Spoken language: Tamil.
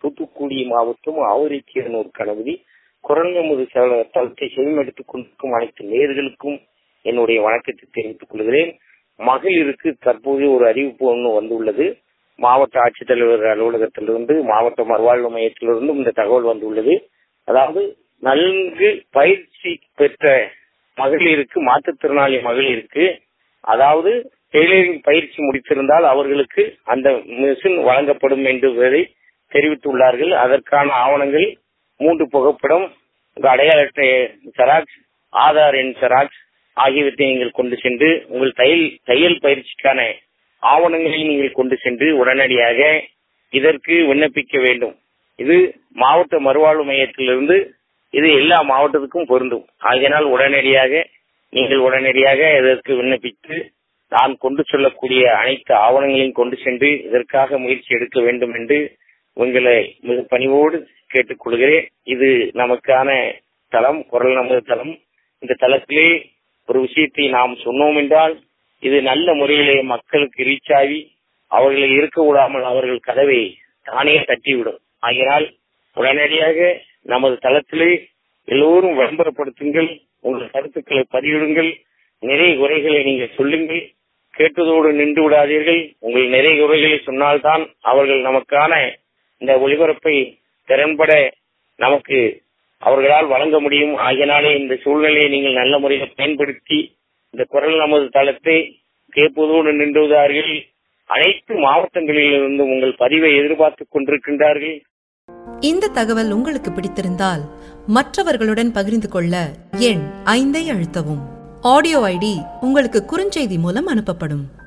தூத்துக்குடி மாவட்டம் ஆவரிக்கீரனூர் கணபதி குரங்கமுது தளத்தை செவிமெடுத்துக் கொண்டிருக்கும் அனைத்து நேர்களுக்கும் என்னுடைய வணக்கத்தை தெரிவித்துக் கொள்கிறேன் மகளிருக்கு தற்போது ஒரு அறிவிப்பு ஒன்று வந்துள்ளது மாவட்ட ஆட்சித்தலைவர் அலுவலகத்திலிருந்து மாவட்ட மறுவாழ்வு மையத்திலிருந்தும் இந்த தகவல் வந்துள்ளது அதாவது நன்கு பயிற்சி பெற்ற மகளிருக்கு மாற்றுத்திறனாளி மகளிருக்கு அதாவது டெய்லரிங் பயிற்சி முடித்திருந்தால் அவர்களுக்கு அந்த மிஷின் வழங்கப்படும் என்பதை தெரிவித்துள்ளார்கள் அதற்கான ஆவணங்கள் மூன்று புகைப்படம் உங்கள் அடையாள அட்டை செராக்ஸ் ஆதார் எண் செராக்ஸ் ஆகியவற்றை நீங்கள் கொண்டு சென்று உங்கள் தையல் தையல் பயிற்சிக்கான ஆவணங்களை நீங்கள் கொண்டு சென்று உடனடியாக இதற்கு விண்ணப்பிக்க வேண்டும் இது மாவட்ட மறுவாழ்வு மையத்திலிருந்து இது எல்லா மாவட்டத்துக்கும் பொருந்தும் ஆகையினால் உடனடியாக நீங்கள் உடனடியாக இதற்கு விண்ணப்பித்து நான் கொண்டு செல்லக்கூடிய அனைத்து ஆவணங்களையும் கொண்டு சென்று இதற்காக முயற்சி எடுக்க வேண்டும் என்று உங்களை மிக பணிவோடு கேட்டுக்கொள்கிறேன் இது நமக்கான தளம் குரல் நமது தளம் இந்த தளத்திலே ஒரு விஷயத்தை நாம் சொன்னோம் என்றால் இது நல்ல முறையிலே மக்களுக்கு ரீச் ஆகி அவர்களை இருக்க விடாமல் அவர்கள் கதவை தானே தட்டிவிடும் ஆகையினால் உடனடியாக நமது தளத்திலே எல்லோரும் விளம்பரப்படுத்துங்கள் உங்கள் கருத்துக்களை பதிவிடுங்கள் நிறைய குறைகளை நீங்கள் சொல்லுங்கள் கேட்டதோடு நின்று விடாதீர்கள் உங்கள் நிறைய குறைகளை சொன்னால்தான் அவர்கள் நமக்கான இந்த ஒளிபரப்பை திறன்பட நமக்கு அவர்களால் வழங்க முடியும் ஆகியனாலே இந்த சூழ்நிலையை நீங்கள் நல்ல முறையில் பயன்படுத்தி இந்த குரல் நமது தளத்தை கேட்பதோடு நின்றுவதார்கள் அனைத்து மாவட்டங்களிலிருந்து உங்கள் பதிவை எதிர்பார்த்துக் கொண்டிருக்கின்றார்கள் இந்த தகவல் உங்களுக்கு பிடித்திருந்தால் மற்றவர்களுடன் பகிர்ந்து கொள்ள எண் ஐந்தை அழுத்தவும் ஆடியோ ஐடி உங்களுக்கு குறுஞ்செய்தி மூலம் அனுப்பப்படும்